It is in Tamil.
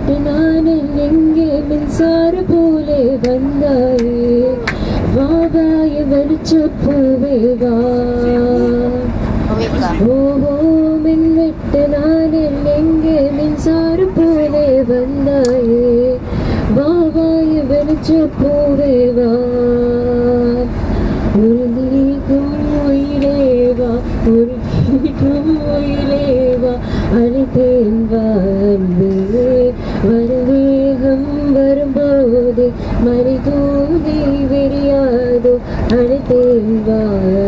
விட்டு நான் எங்கே மின்சார போலே வந்தாயே வாவாய வெளிச்ச பூவே வா ஓவிக்கா ஓஹோ மின் விட்டு நான் எங்கே மின்சார போலே வந்தாயே வாவாய வெளிச்ச பூவே வா ஒரு நீக்கும் உயிரேவா ஒரு நீக்கும் உயிரேவா அழைத்தேன் வாழ்வே வருவேகம் வரும்போது மறை தூதி விரியாதோ அழைத்தேன் வாழ்வே